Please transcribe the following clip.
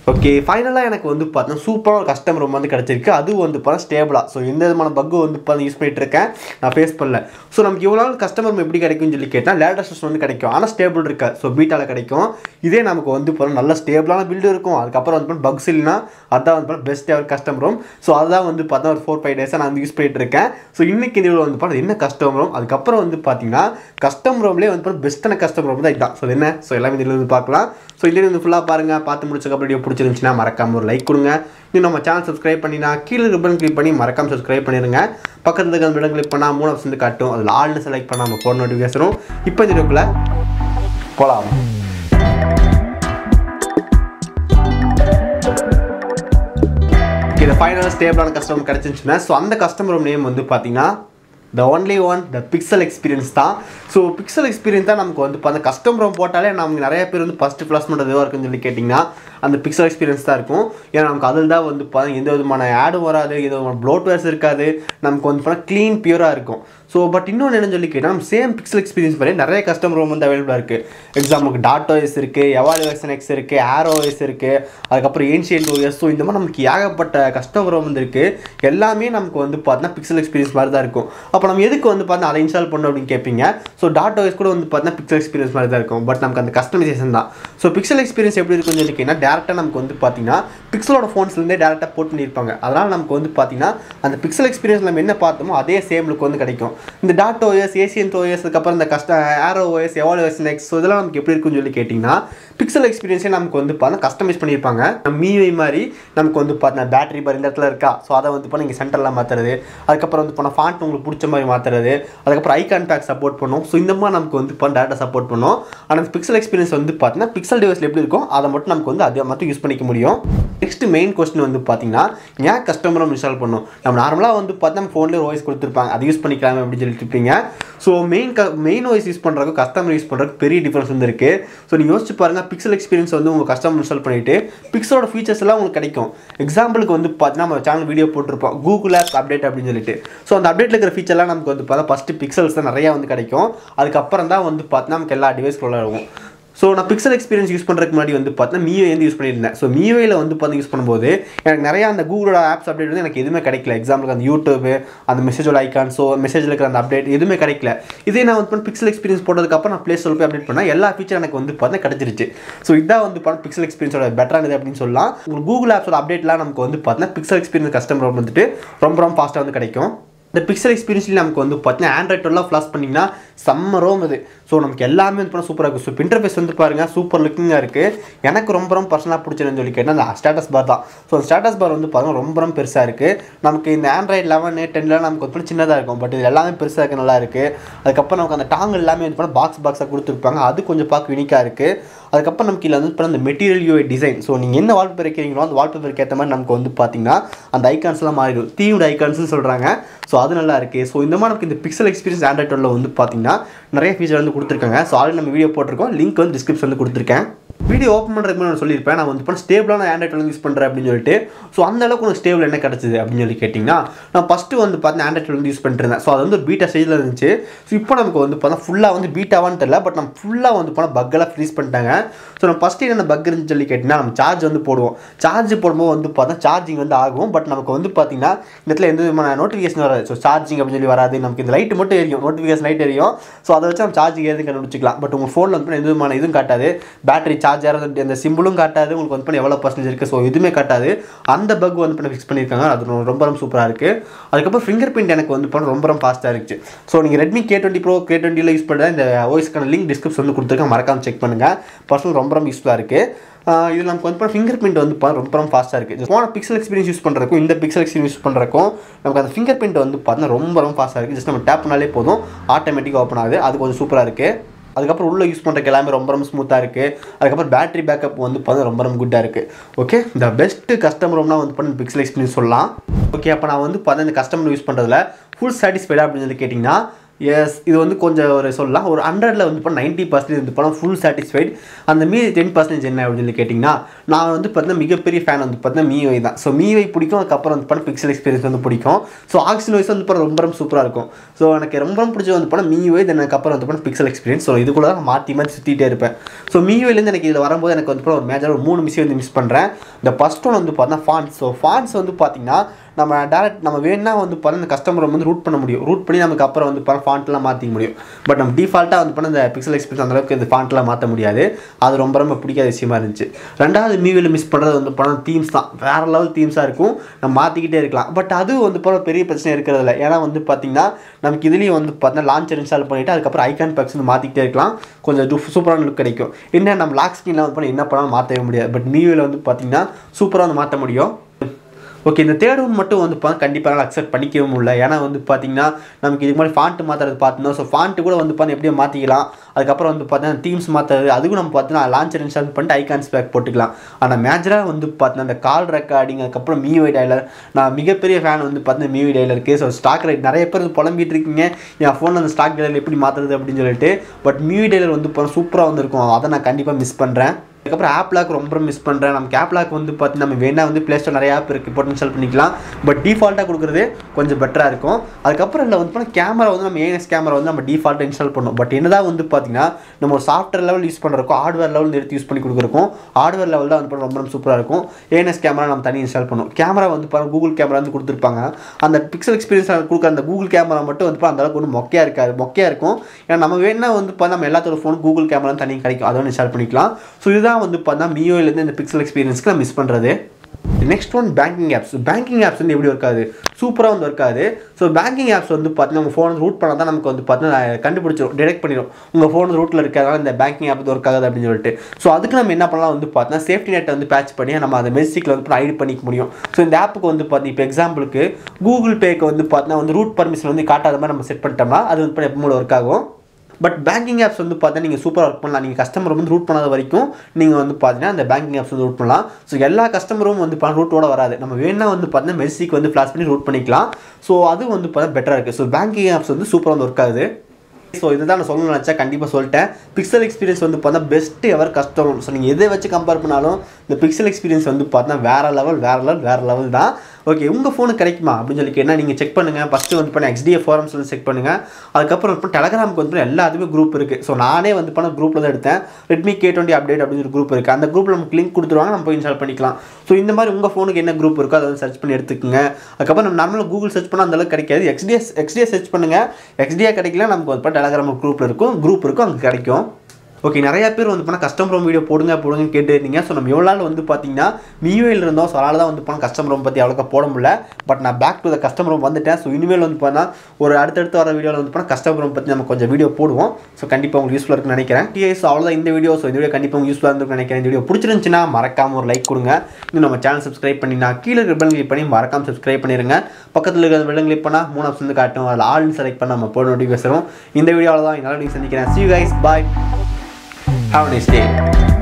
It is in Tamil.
ஓகே ஃபைனலாக எனக்கு வந்து பார்த்தீங்கன்னா சூப்பராக ஒரு கஸ்டமர் ரொம்ப வந்து கிடச்சிருக்கு அது வந்து பார்த்தா ஸ்டேபிளாக ஸோ எந்த விதமான பக்கு வந்து பார்த்தா யூஸ் பண்ணிட்டு இருக்கேன் நான் ஃபேஸ் பண்ணல ஸோ நமக்கு இவ்வளோ நாள் கஸ்டமர் எப்படி கிடைக்கும்னு சொல்லி கேட்டால் லேட்டஸ்ட் வந்து கிடைக்கும் ஆனால் ஸ்டேபிள் இருக்கா ஸோ பீட்டாவில் கிடைக்கும் இதே நமக்கு வந்து இப்போ நல்ல ஸ்டேபிளான பில்டு இருக்கும் அதுக்கப்புறம் வந்து பக்ஸ் இல்லைனா அதான் வந்து பெஸ்ட் எவர் கஸ்டமரும் ஸோ அதுதான் வந்து பார்த்தா ஒரு ஃபோர் ஃபைவ் டேஸாக நான் வந்து யூஸ் பண்ணிட்டு இருக்கேன் ஸோ இன்னைக்கு இந்த video ல வந்து பார்த்தா என்ன கஸ்டமரும் அதுக்கப்புறம் வந்து பார்த்தீங்கன்னா கஸ்டம் ரோம்லேயே வந்து பார்த்தா பெஸ்ட்டான கஸ்டம் ரோம் தான் இதுதான் ஸோ என்ன ஸோ எல்லாமே இதில் வந்து பார்க்கலாம் ஸோ இதில் வந்து ஃபுல்லாக பாருங்கள் பார்த்து முடிச்சக்கப்புறம் வீடியோ பிடிச்சிருந்துச்சுன்னா மறக்காம ஒரு லைக் கொடுங்க இன்னும் நம்ம சேனல் சப்ஸ்கிரைப் பண்ணினா கீழே ரிப்பன் கிளிக் பண்ணி மறக்காம சப்ஸ்கிரைப் பண்ணிடுங்க பக்கத்துல இருக்க அந்த பட்டன் கிளிக் பண்ணால் மூணு ஆப்ஷன் வந்து காட்டும் அதில் ஆள்னு செலக்ட் பண்ணால் நம்ம போன நோட்டிஃபிகேஷனும் இப்போ இந்த வீடியோக்குள்ள போகலாம் இது ஃபைனல் ஸ்டேபிளான கஸ்டமர் கிடச்சிருச்சுன்னா ஸோ அந்த கஸ்டமர் நேம் வந்து பார்த்தீங்கன்னா the only one the Pixel Experience தான் ஸோ பிக்சல் எக்ஸ்பீரியன்ஸ் தான் நமக்கு வந்து இப்போ அந்த கஸ்டம் ரோம் போட்டாலே நமக்கு நிறைய பேர் வந்து ஃபஸ்ட்டு ப்ளஸ் பண்ணுறது எதுவாக இருக்குன்னு சொல்லி கேட்டிங்கன்னா அந்த பிக்சல் எக்ஸ்பீரியன்ஸ் தான் இருக்கும் ஏன்னா நமக்கு அதில் தான் வந்து பார்த்தா எந்த விதமான ஆடும் வராது எந்த விதமான ப்ளோட்வேர்ஸ் இருக்காது நமக்கு வந்து பார்த்தா க்ளீன் பியூராக இருக்கும் ஸோ பட் இன்னொன்று என்னன்னு சொல்லி கேட்டால் நம்ம சேம் பிக்சல் எக்ஸ்பீரியன்ஸ் மாதிரி நிறைய கஸ்டமர் ரோம் வந்து அவைலபிளாக இருக்குது எக்ஸாம்பிளுக்கு டாட் ஓஎஸ் இருக்குது எவால் வெர்ஷன் எக்ஸ் இருக்குது ஏர் ஓஎஸ் இருக்குது அதுக்கப்புறம் ஏன்ஷியன்ட் ஓஎஸ் ஸோ இந்த மாதிரி நமக்கு ஏகப்பட்ட கஸ்டமர் ரோம் வந்து இருக்குது எல்லாமே நமக்கு வந்து பார்த்தீங்கன்னா பிக்சல் எக்ஸ்பீரியன்ஸ் மாதிரி தான் இருக்கும் அப்போ நம்ம எதுக்கு வந்து பார்த்தா அதை இன்ஸ்டால் பண்ணோம் அப்படின்னு கேட்பீங்க ஸோ டாட் ஓஎஸ் கூட வந்து பார்த்தீங்கன்னா பிக்சல் எக்ஸ்பீரியன்ஸ் மாதிரி தான் இருக்கும் பட் நமக்கு அந்த கஸ்டமைசேஷன் தான் ஸோ பிக்சல் எக்ஸ்பீரியன்ஸ் எப்படி இருக்குன்னு சொல்லி கேட்டிங்கன்னா டேரெக்டாக நமக்கு வந்து பார்த்தீங்கன்னா பிக்சலோட ஃபோன்ஸ்லேருந்தே டேரெக்டாக போட் பண்ணியிருப்பாங்க அதனால் நமக்கு வந்து பார்த்தீங்கன்னா அந்த பிக்சல் எக்ஸ்பீரியன்ஸ் நம்ம என்ன பார்த்தோமோ அதே சேம் லுக் வந்து கிடைக்கும் இந்த டாட் ஓஎஸ் ஏசியன் ஓஎஸ் அதுக்கப்புறம் இந்த கஷ்ட ஏரோ ஓஎஸ் எவால் ஓஎஸ் நெக்ஸ்ட் ஸோ இதெல்லாம் நமக்கு எப்படி இருக்குன்னு சொல்லி கேட்டிங்கன்னா பிக்சல் எக்ஸ்பீரியன்ஸே நமக்கு வந்து பார்த்தா கஸ்டமைஸ் பண்ணியிருப்பாங்க மீவை மாதிரி நமக்கு வந்து பார்த்தா பேட்டரி பார் இந்த இடத்துல இருக்கா ஸோ அதை வந்து பண்ண இங்கே சென்டரில் மாற்றுறது அதுக்கப்புறம் வந்து பண்ண ஃபாண்ட் உங்களுக்கு பிடிச்ச மாதிரி மாற்றுறது அதுக்கப்புறம் ஐகான் பேக் சப்போர்ட் பண்ணும் ஸோ இந்த மாதிரி நமக்கு வந்து பண்ண டேட்டா சப்போர்ட் பண்ணும் ஆனால் அந்த பிக்சல் எக்ஸ்பீரியன்ஸ் வந்து பார்த்தீங்கன்னா பிக்சல் டிவைஸில் எப்படி இருக்கும் அதை மட்டும் நமக்கு வந்து அதே மட்டும் யூஸ் பண்ணிக்க முடியும் நெக்ஸ்ட் மெயின் கொஸ்டின் வந்து பார்த்தீங்கன்னா ஏன் கஸ்டமரும் இன்ஸ்டால் பண்ணும் நம்ம நார்மலாக வந்து பார்த்தா நம்ம ஃபோன்லேயே வாய்ஸ் கொடுத்துருப்பாங்க அதை யூஸ் பண்ணிக்கலாமே அப்படின்னு சொல்லிட்டு இருப்பீங்க ஸோ மெயின் க மெயின் வாய்ஸ் யூஸ் பண்ணுறதுக்கும் கஸ்டமர் யூஸ் பண்ணுறதுக்கு பெரிய டிஃப்ரென்ஸ் வந்து இருக்குது ஸோ நீங்கள் யோசிச்சு பாருங்கள் பிக்சல் எக்ஸ்பீரியன்ஸ் வந்து உங்கள் கஸ்டமர் இன்ஸ்டால் பண்ணிவிட்டு பிக்சலோட ஃபீச்சர்ஸ் எல்லாம் உங்களுக்கு கிடைக்கும் எக்ஸாம்பிளுக்கு வந்து பார்த்தீங்கன்னா நம்ம சேனல் வீடியோ போட்டிருப்போம் கூகுள் ஆப் அப்டேட் அப்படின்னு சொல்லிட்டு ஸோ அந்த அப்டேட்டில் இருக்கிற ஃபீச்சர்லாம் நமக்கு வந்து பார்த்தா ஃபஸ்ட்டு பிக்சல்ஸ் தான் நிறையா வந்து கிடைக்கும் அதுக்கப்புறம் தான் வந்து பார்த்தீங்கன்னா நமக்கு எல்லா டிவைஸ்க்குள்ள இருக்கும் ஸோ நான் பிக்சல் எக்ஸ்பீரியன்ஸ் யூஸ் பண்ணுறதுக்கு முன்னாடி வந்து பார்த்தீங்கன்னா மீவே வந்து யூஸ் பண்ணியிருந்தேன் ஸோ மீவேல வந்து பார்த்து யூஸ் பண்ணும்போது எனக்கு நிறையா அந்த கூகுளோட ஆப்ஸ் அப்டேட் வந்து எனக்கு எதுவுமே கிடைக்கல எக்ஸாம்பிளுக்கு அந்த யூடியூப் அந்த மெசேஜோட ஐக்கான் ஸோ மெசேஜில் இருக்கிற அந்த அப்டேட் எதுவுமே கிடைக்கல இதே நான் வந்து பிக்சல் எக்ஸ்பீரியன்ஸ் போட்டதுக்கப்புறம் நான் ப்ளே ஸ்டோர் போய் அப்டேட் பண்ணால் எல்லா ஃபீச்சர் எனக்கு வந்து பார்த்தா கிடச்சிருச்சு ஸோ இதான் வந்து பார்த்தா பிக்சல் எக்ஸ்பீரியன்ஸோட பெட்டரானது அப்படின்னு சொல்லலாம் உங்களுக்கு கூகுள் ஆப்ஸோட அப்டேட்லாம் நமக்கு வந்து பார்த்தீங்கன்னா பிக்சல் எக்ஸ்பீரியன்ஸ் கஸ்டமர் வந்துட்டு ரொம்ப ரொம்ப ஃபாஸ்ட்டாக வந்து கிடைக்கும் இந்த பிக்சல் எக்ஸ்பீரியன்ஸ்லேயும் நமக்கு வந்து பார்த்தீங்கன்னா ஆண்ட்ராய்ட் டுவெல்லாம் ஃப்ளாஸ் பண்ணிங்கன்னா செம்ம ரோம் இது ஸோ நமக்கு எல்லாமே வந்து பண்ண சூப்பராக இருக்கும் ஸோ இன்டர்ஃபேஸ் வந்து பாருங்கள் சூப்பர் லுக்கிங்காக இருக்குது எனக்கு ரொம்ப ரொம்ப பர்சனலாக பிடிச்சதுன்னு சொல்லி கேட்டால் அந்த ஸ்டேட்டஸ் பார் தான் ஸோ அந்த ஸ்டேட்டஸ் பார் வந்து பாருங்கள் ரொம்ப ரொம்ப பெருசாக இருக்குது நமக்கு இந்த ஆண்ட்ராய்ட் லெவன் டென்லாம் நமக்கு வந்து சின்னதாக இருக்கும் பட் இது எல்லாமே பெருசாக இருக்க நல்லா இருக்குது அதுக்கப்புறம் நமக்கு அந்த டாங் எல்லாமே வந்து பண்ண பாக்ஸ் பாக்ஸாக கொடுத்துருப்பாங்க அது கொஞ்சம் பார்க்க யூனிக்காக இருக்குது அதுக்கப்புறம் நமக்கு இதில் வந்து பண்ண அந்த மெட்டீரியல் யூஐ டிசைன் ஸோ நீங்கள் என்ன வால்பேப்பர் வைக்கிறீங்களோ அந்த வால்பேப்பருக்கு ஏற்ற மாதிரி நமக்கு வந்து பார்த்தீங்கன்னா அந்த ஐகான்ஸ்லாம் மாறிடும் தீவுட ஐகான்ஸ்னு சொல்கிறாங்க ஸோ அது நல்லா இருக்குது ஸோ இந்த மாதிரி நமக்கு இந்த பிக்சல் எக்ஸ்பீரியன்ஸ் ஆண்ட்ராய்ட் டுவெல்ல வந்து பார்த்தீங்கன்னா நிறைய ஃபீச்சர் வந்து கொடுத்துருக்காங்க ஸோ ஆல்ரெடி நம்ம வீடியோ போட்டிருக்கோம் லிங்க் வந்து டிஸ்கிரிப்ஷன் வந்து கொடுத்துருக்கேன் வீடியோ ஓப்பன் பண்ணுறதுக்கு நான் சொல்லியிருப்பேன் நான் வந்து இப்போ ஸ்டேபிளான ஆண்ட்ராய்ட் வந்து யூஸ் பண்ணுறேன் அப்படின்னு சொல்லிட்டு ஸோ அந்த அளவுக்கு உனக்கு ஸ்டேபிள் என்ன கிடச்சிது அப்படின்னு சொல்லி கேட்டிங்கன்னா நான் ஃபஸ்ட்டு வந்து பார்த்தீங்கன்னா ஆண்ட்ராய்ட் வந்து யூஸ் பண்ணிட்டு இருந்தேன் ஸோ அது வந்து ஒரு பீட்டா ஸ்டேஜில் இருந்துச்சு ஸோ இப்போ நமக்கு வந்து பார்த்தா ஃபுல்லாக வந்து பீட்டாவான்னு தெரியல பட் நம்ம ஃபுல்லாக வந்து போனால் பக்கெல்லாம் ஃப்ரீஸ் பண்ணிட்டாங்க ஸோ நம்ம ஃபஸ்ட்டு என்ன பக் இருந்துச்சு சொல்லி கேட்டிங்கன்னா நம்ம சார்ஜ் வந்து போடுவோம் சார்ஜ் போடும்போது வந்து பார்த்தா சார்ஜிங் வந்து ஆகும் பட் நமக்கு வந்து பார்த்தீங்கன்னா இந்த இடத்துல எந்த விதமான நோட்டிஃபிகேஷன் வராது ஸோ சார்ஜிங் அப்படின்னு சொல்லி வராது நமக்கு இந்த லைட் மட்டும் எரியும் நோட்டிஃபிகேஷன் லைட் எரியும் ஸோ அதை வச்சு நம்ம சார்ஜிங் எதுவும் கண்டுபிடிச்சிக்கலாம் பட் உங்கள் ஃபோனில் வந்து எந்த விதமான இதுவும் காட்டாது பேட்டரி சார்ஜ் ஆகிறது அந்த சிம்பிளும் காட்டாது உங்களுக்கு வந்து பண்ணி எவ்வளோ பர்சன்டேஜ் இருக்குது ஸோ எதுவுமே காட்டாது அந்த பக் வந்து பண்ணி ஃபிக்ஸ் பண்ணியிருக்காங்க அது ரொம்ப ரொம்ப சூப்பராக இருக்குது அதுக்கப்புறம் ஃபிங்கர் பிரிண்ட் எனக்கு வந்து பண்ண ரொம்ப ரொம்ப ஃபாஸ்ட்டாக இருந்துச்சு ஸோ நீங்கள் Redmi K twenty pro K டுவெண்ட்டியில் யூஸ் பண்ணுற இந்த வாய்ஸ்க்கான லிங்க் டிஸ்கிரிப்ஷன் வந்து கொடுத்துருக்கேன் மறக்காம செக் பண்ணுங்கள் பர்சனல் ரொம்ப ரொம்ப யூஸ்ஃபுல்லாக இருக்குது இது நமக்கு வந்து ஃபிங்கர் பிரிண்ட் வந்து பா- ரொம்ப ரொம்ப ஃபாஸ்ட்டாக இருக்குது போன பிக்சல் எக்ஸ்பீரியன்ஸ் யூஸ் பண்ணுறக்கும் இந்த பிக்சல் எக்ஸ்பீரியன்ஸ் யூஸ் பண்ணுறக்கும் நமக்கு அந்த ஃபிங்கர் பிரிண்ட் வந்து பார்த்தீங்கன்னா ரொம்ப ரொம்ப ஃபாஸ்ட்டாக இருக்குது ஜஸ்ட் நம்ம டேப் பண்ணாலே போதும் ஆட்டோமேட்டிக்காக ஓப்பன் ஆகுது அது கொஞ்சம் சூப்பராக இருக்குது அதுக்கப்புறம் உள்ள யூஸ் பண்ணுறதுக்கு எல்லாமே ரொம்ப ரொம்ப ஸ்மூத்தாக இருக்குது அதுக்கப்புறம் பேட்டரி பேக்கப் வந்து பார்த்தா ரொம்ப ரொம்ப குட்டாக இருக்குது ஓகே இந்த பெஸ்ட்டு கஸ்டமர்னா வந்து பண்ண பிக்சல் எக்ஸ்பீரியன்ஸ் சொல்லலாம் ஓகே அப்போ நான் வந்து பார்த்தா இந்த கஸ்டமர் யூஸ் பண்ணுறதுல ஃபுல் சாட்டிஸ்ஃபைடாக அப்படின்னு சொல்லி கேட்டிங்கன்னா எஸ் இது வந்து கொஞ்சம் ஒரு சொல்லலாம் ஒரு ஹண்ட்ரடில் வந்து இப்போ நைன்ட்டி பர்சன்டேஜ் வந்து படம் ஃபுல் சாட்டிஸ்ஃபைட் அந்த மீதி டென் பர்சன்டேஜ் என்ன அப்படின்னு சொல்லி கேட்டிங்கன்னா நான் வந்து பார்த்தீங்கன்னா மிகப்பெரிய ஃபேன் வந்து பார்த்தீங்கன்னா மீவை தான் ஸோ மீவை பிடிக்கும் அதுக்கப்புறம் வந்து படம் பிக்சல் எக்ஸ்பீரியன்ஸ் வந்து பிடிக்கும் ஸோ ஆக்சிஜன் வைஸ் வந்து படம் ரொம்ப ரொம்ப சூப்பராக இருக்கும் ஸோ எனக்கு ரொம்ப ரொம்ப பிடிச்சது வந்து படம் மீவை தென் அதுக்கப்புறம் வந்து படம் பிக்சல் எக்ஸ்பீரியன்ஸ் ஸோ இதுக்குள்ள தான் நான் மாற்றி மாற்றி சுற்றிட்டே இருப்பேன் ஸோ மீவைலேருந்து எனக்கு இதில் வரும்போது எனக்கு வந்து படம் ஒரு மேஜர் ஒரு மூணு மிஸ் வந்து மிஸ் பண்ணுறேன் இந்த ஃபஸ்ட் ஒன் வந்து பார்த்தீங்கன்னா ஃபான்ஸ் ஸோ ஃபான்ஸ் வந்து பார்த்தீங்கன்னா நம்ம டேரக்ட் நம்ம வேணா வந்து பண்ண இந்த கஸ்டமரை வந்து ரூட் பண்ண முடியும் ரூட் பண்ணி நமக்கு அப்புறம் வந்து பண்ண ஃபாண்ட்லாம் மாற்றிக்க முடியும் பட் நம்ம டிஃபால்ட்டாக வந்து பண்ண இந்த பிக்சல் எக்ஸ்பீரியன்ஸ் அந்த அளவுக்கு இந்த ஃபாண்ட்லாம் மாற்ற முடியாது அது ரொம்ப ரொம்ப பிடிக்காத விஷயமா இருந்துச்சு ரெண்டாவது மீவியில் மிஸ் பண்ணுறது வந்து படம் தீம்ஸ் தான் வேறு லெவல் தீம்ஸாக இருக்கும் நம்ம மாற்றிக்கிட்டே இருக்கலாம் பட் அது வந்து போகிற பெரிய பிரச்சனை இருக்கிறது இல்லை ஏன்னா வந்து பார்த்தீங்கன்னா நமக்கு இதுலேயும் வந்து பார்த்தீங்கன்னா லான்ச்சர் இன்ஸ்டால் பண்ணிவிட்டு அதுக்கப்புறம் ஐகான் பேக்ஸ் வந்து மாற்றிக்கிட்டே இருக்கலாம் கொஞ்சம் டு- சூப்பரான லுக் கிடைக்கும் என்ன நம்ம லாக் ஸ்க்ரீனில் வந்து பண்ணி என்ன பண்ணாலும் மாற்றவே முடியாது பட் மீவியில் வந்து பார்த்தீங்கன்னா சூப்பராக வந்து மாற்ற முடியும் ஓகே இந்த தேர்ட் ஒன் மட்டும் வந்து பா கண்டிப்பாக அக்செப்ட் பண்ணிக்கவே முடியல ஏன்னா வந்து பார்த்தீங்கன்னா நமக்கு இதுக்கு மாதிரி ஃபாண்ட்டு மாற்றுறது பார்த்தோம் ஸோ ஃபாண்ட்டு கூட வந்து பார்த்தா எப்படியும் மாற்றிக்கலாம் அதுக்கப்புறம் வந்து பார்த்தீங்கன்னா தீம்ஸ் மாற்றுறது அதுக்கும் நம்ம பார்த்தீங்கன்னா லான்ச்சர் இன்ஸ்டால் பண்ணிட்டு ஐகான்ஸ் பேக் போட்டுக்கலாம் ஆனால் மேஜராக வந்து பார்த்தீங்கன்னா அந்த கால் ரெக்கார்டிங் அதுக்கப்புறம் மியூஐ டைலர் நான் மிகப்பெரிய ஃபேன் வந்து பார்த்தீங்கன்னா மியூஐ டைலருக்கு ஸோ ஸ்டாக் ரைட் நிறைய பேர் வந்து புலம்பிட்டு இருக்கீங்க என் ஃபோனில் அந்த ஸ்டாக் டைலர் எப்படி மாற்றுறது அப்படின்னு சொல்லிட்டு பட் மியூஐ டைலர் வந்து சூப்பராக வந்திருக்கும் அதை நான் கண்டிப்பாக மிஸ் பண்ணுறேன் அதுக்கப்புறம் ஆப் லாக் ரொம்ப மிஸ் பண்ணுறேன் நமக்கு ஆப் லாக் வந்து பார்த்து நம்ம வேணா வந்து ப்ளே ஸ்டோர் நிறைய ஆப் இருக்குது போட்டு இன்ஸ்டால் பண்ணிக்கலாம் பட் டிஃபால்ட்டாக கொடுக்குறது கொஞ்சம் பெட்டராக இருக்கும் அதுக்கப்புறம் இல்லை வந்து பார்த்தா கேமரா வந்து நம்ம ஏஎஸ் கேமரா வந்து நம்ம டிஃபால்ட்டாக இன்ஸ்டால் பண்ணோம் பட் என்னதான் வந்து பார்த்தீங்கன்னா நம்ம ஒரு சாஃப்ட்வேர் லெவல் யூஸ் பண்ணுறக்கும் ஹார்ட்வேர் லெவல் எடுத்து யூஸ் பண்ணி கொடுக்குறக்கும் ஹார்ட்வேர் லெவல் தான் வந்து பார்த்தா ரொம்ப ரொம்ப சூப்பராக இருக்கும் ஏஎன்எஸ் கேமரா நம்ம தனி இன்ஸ்டால் பண்ணும் கேமரா வந்து பாருங்க கூகுள் கேமரா வந்து கொடுத்துருப்பாங்க அந்த பிக்சல் எக்ஸ்பீரியன்ஸ் கொடுக்குற அந்த கூகுள் கேமரா மட்டும் வந்து பாருங்க அந்த அளவுக்கு ஒன்றும் மொக்கையாக இருக்காது மொக்கையாக இருக்கும் ஏன்னா நம்ம வேணா வந்து பார்த்தா நம்ம எல்லாத்தோட ஃபோன் கூகுள் கேமரா தனி கிடைக்கும் அதை வந்து இன்ஸ்டால் பண்ணிக்கலாம் ஸோ இதுதான் வந்து பார்த்தா மியோலேருந்து இந்த பிக்சல் எக்ஸ்பீரியன்ஸ்க்கு நான் மிஸ் பண்ணுறது next one banking apps banking apps வந்து எப்படி ஒர்க் ஆகுது சூப்பராக வந்து ஒர்க் ஆகுது ஸோ பேங்கிங் ஆப்ஸ் வந்து பார்த்தீங்கன்னா உங்கள் ஃபோன் ரூட் பண்ணால் தான் நமக்கு வந்து பார்த்தீங்கன்னா கண்டுபிடிச்சிடும் டிடெக்ட் பண்ணிடும் உங்கள் ஃபோன் ரூட்டில் இருக்கிறதால இந்த பேங்கிங் ஆப் ஒர்க் ஆகுது அப்படின்னு சொல்லிட்டு ஸோ அதுக்கு நம்ம என்ன பண்ணலாம் வந்து பார்த்தீங்கன்னா சேஃப்டி நெட்டை வந்து பேட்ச் பண்ணி நம்ம அதை மெஸ்ஸிக்கில் வந்து ஐடி பண்ணிக்க முடியும் ஸோ இந்த ஆப்புக்கு வந்து பார்த்தீங்க இப்போ எக்ஸாம்பிளுக்கு கூகுள் பேக்கு வந்து பார்த்தீங்கன்னா வந்து ரூட் பர்மிஷன் வந்து காட்டாத மாதிரி நம்ம செட் பண்ணிட்டோம்னா அது வந்து எப்போ ஒர்க் ஆகும் பட் பேங்கிங் ஆப்ஸ் வந்து பார்த்தா நீங்கள் சூப்பராக ஒர்க் பண்ணலாம் நீங்கள் கஸ்டமர் வந்து ரூட் பண்ணாத வரைக்கும் நீங்கள் வந்து பார்த்தீங்கன்னா அந்த பேங்கிங் ஆப்ஸ் வந்து ரூட் பண்ணலாம் ஸோ எல்லா கஸ்டமரும் வந்து பார்த்தா ரூட்டோட வராது நம்ம வேணா வந்து பார்த்தீங்கன்னா மெர்சிக்கு வந்து ஃப்ளாஷ் பண்ணி ரூட் பண்ணிக்கலாம் ஸோ அது வந்து பார்த்தா பெட்டராக இருக்குது ஸோ பேங்கிங் ஆப்ஸ் வந்து சூப்பராக வந்து ஒர்க் ஆகுது ஸோ இதுதான் நான் சொல்லணும்னு நினச்சா கண்டிப்பாக சொல்லிட்டேன் பிக்சல் எக்ஸ்பீரியன்ஸ் வந்து பார்த்தா பெஸ்ட் எவர் கஷ்டம் ஸோ நீங்கள் எதை வச்சு கம்பேர் பண்ணாலும் இந்த பிக்சல் எக்ஸ்பீரியன்ஸ் வந்து பார்த்தா வேறு லெவல் வேறு லெவல் வேறு லெவல் தான் ஓகே உங்கள் ஃபோனுக்கு கிடைக்குமா அப்படின்னு சொல்லி கேட்டால் நீங்கள் செக் பண்ணுங்கள் ஃபஸ்ட்டு வந்து பண்ண XDF ஃபாரம்ஸ் வந்து செக் பண்ணுங்கள் அதுக்கப்புறம் இப்போ டெலகிராமுக்கு வந்து எல்லாத்துமே குரூப் இருக்குது ஸோ நானே வந்து பண்ண குரூப்பில் தான் எடுத்தேன் ரெட்மி கே டுவெண்ட்டி அப்டேட் அப்படின்னு ஒரு குரூப் இருக்குது அந்த குரூப்பில் நமக்கு லிங்க் கொடுத்துருவாங்க நம்ம போய் இன்ஸ்டால் பண்ணிக்கலாம் ஸோ இந்த மாதிரி உங்கள் ஃபோனுக்கு என்ன குரூப் இருக்கோ அதை வந்து சர்ச் பண்ணி எடுத்துக்கோங்க அதுக்கப்புறம் நம்ம நார்மலாக கூகுள் சர்ச் பண்ணால் அந்தளவுக்கு கிடைக்காது எக்ஸ்டிஎஸ் எக்ஸ்டிஎஸ் சர்ச் பண்ணுங்கள் எக்ஸ்டியா கிடைக்கல நமக்கு வந்து டெலகிராம் குரூப்பில் இருக்கும் குரூப் இருக்கும் அங்கே கிடைக்கும் ஓகே நிறைய பேர் வந்து பண்ணால் கஸ்டம் ரோம் வீடியோ போடுங்க போடுங்கன்னு கேட்டு இருந்தீங்க ஸோ நம்ம எவ்வளோ நாள் வந்து பார்த்தீங்கன்னா மியூவில் இருந்தோம் ஸோ அதனால தான் வந்து பண்ண கஸ்டம் ரோம் பற்றி அவ்வளோக்கா போட முடியல பட் நான் back to the custom ROM வந்துட்டேன் ஸோ இனிமேல் வந்து பார்த்தா ஒரு அடுத்தடுத்து வர வீடியோவில் வந்து பண்ணால் கஸ்டம் ரோம் பற்றி நம்ம கொஞ்சம் வீடியோ போடுவோம் ஸோ கண்டிப்பாக உங்களுக்கு யூஸ்ஃபுல்லாக இருக்குன்னு நினைக்கிறேன் டிஎஸ் அவ்வளோதான் இந்த வீடியோ ஸோ இந்த வீடியோ கண்டிப்பாக உங்களுக்கு யூஸ்ஃபுல்லாக இருக்குன்னு நினைக்கிறேன் இந்த வீடியோ பிடிச்சிருந்துச்சுன்னா மறக்காம ஒரு லைக் கொடுங்க இன்னும் நம்ம சேனல் சப்ஸ்கிரைப் பண்ணினா கீழே இருக்கிற பெல் கிளிக் பண்ணி மறக்காம சப்ஸ்கிரைப் பண்ணிருங்க பக்கத்தில் இருக்கிற பெல் கிளிக் பண்ணால் மூணு ஆப்ஷன் வந்து காட்டும் அதில் ஆல்னு செலக்ட் பண்ண நம்ம போட நோட்டிஃபிகேஷன் இந்த வீடியோவில் தான் என்னால் நீங்கள் சந்திக்கிறேன் see guys bye Have a nice day.